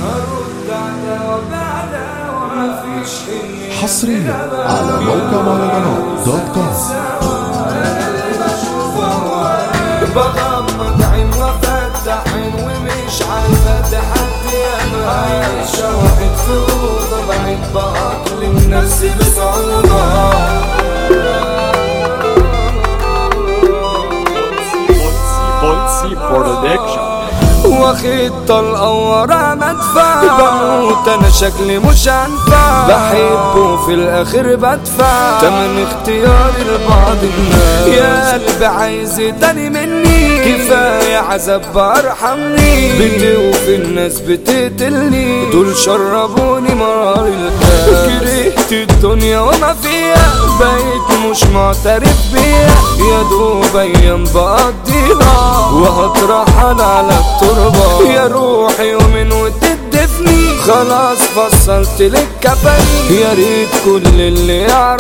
حصريا على موقع مهرجانات دوت كوم بغمض عين وافتح عين ومش عارف اتحدي انا عايشة واحد في اوضة بعيد بأقلم نفسي بصعوبة Bolsi Production واخد طلقة ورا مدفع بموت انا شكلي مش هنفع بحبه في الاخر بدفع تمن اختياري لبعض الناس يا قلبي عايز تاني مني كفاية عذاب ارحمني بتوفي الناس بتقتلني دول شربوني مرار الكاس كرهت الدنيا وما فيها بقيت مش معترف بيها يا دوب ايام بقضيها وهترحل على التربة يا روحي يومين وتدفني خلاص فصلت لك كفني يا ريت كل اللي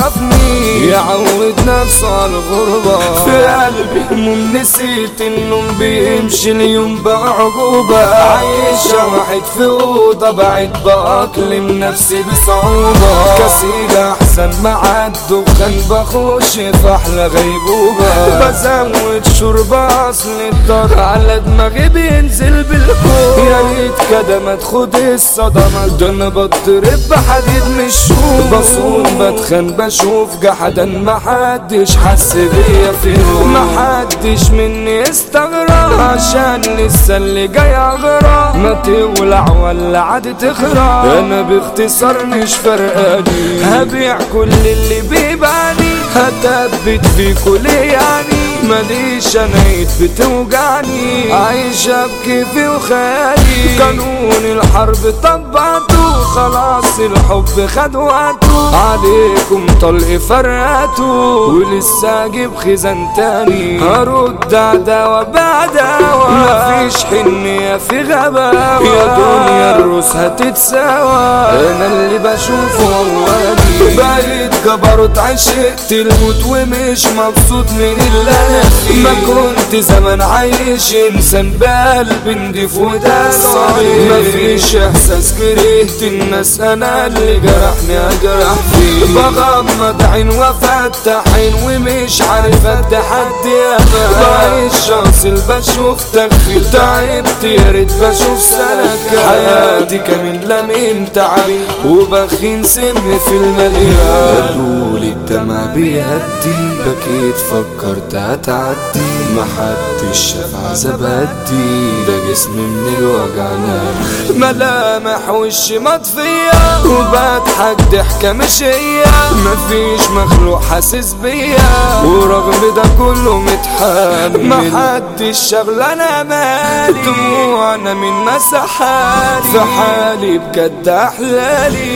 يعرفني يعود نفسه على الغربة في قلبي هموم نسيت النوم بيمشي اليوم بعجوبة عايشة واحد في أوضة بعيد بأقلم نفسي بصعوبة كسيل أحسن مع الدخان بخش في أحلى غيبوبة بزود شرب أصل الدار على دماغي بينزل بالكون يا ريت كده ما تاخد الصدمة ده أنا بضرب بحديد مش شوف بصون بتخن بشوف جحدا محدش حس بيا في يوم محدش مني استغرب عشان لسه اللي جاي اغرى ما تولع ولا عاد تخرب انا باختصار مش فرقاني هبيع كل اللي بيباني هثبت في كل يعني ماليش انا ايد بتوجعني عايش بكيفي وخيالي قانون الحرب طبقته خلاص الحب خد وقته عليكم طلق فرقته ولسه اجيب خزان تاني هرد عداوة بعداوة مفيش حنية في غباوة يا دنيا الروس هتتساوى انا اللي بشوفه اولي بقيت جبروت عشقت الموت ومش مبسوط من اللي انا فيه ما كنت زمان عايش انسان بقلب نضيف وده صحيح مفيش احساس كرهت الناس انا اللي جرحني اجرح فيه بغمض عين وافتح عين ومش عارف ادي حد انا بعيش شاصل بشوف تغفيل تعبت يا ريت بشوف سلك حياتي كاملة من تعبي وبخين سم في المليان قالولي الدمع بيهدي بكيت فكرت هتعدي محدش شاف عذاب قدي ده جسمي من الوجع نام ملامح وشي مطفية وبضحك ضحكة مش هي مفيش مخلوق حاسس بيا ورغم ده كله متحمل محدش شغل انا مالي دموعنا من مسحالي في حالي بجد احلالي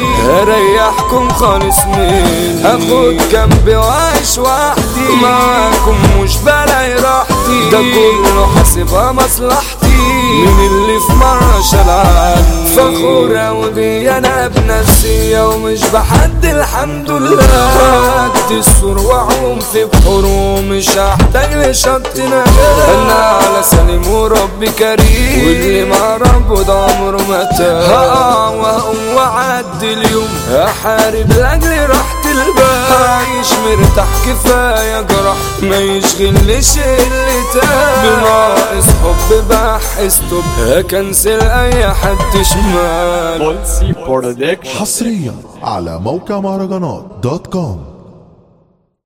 اريحكم خالص مني اخد جنبي واعيش وحدي معاكم مش بلاقي راحتي ده كله حاسبها مصلحتي من اللي في مرة شلعان فخورة ودي انا بنفسي ومش بحد الحمد لله قد السور واعوم في بحور ومش هحتاج لشط نجاة انا على سليم وربي كريم واللي مع ربه ده عمره ما تاه هقع واقوم واعدي اليوم احارب لاجل راحة البال عايش مرتاح كفاية جرح ما يشغلش اللي تاه بناقص حب بحس طب هكنسل اي حد شمال Bolsi Production حصريا على موقع مهرجانات دوت كوم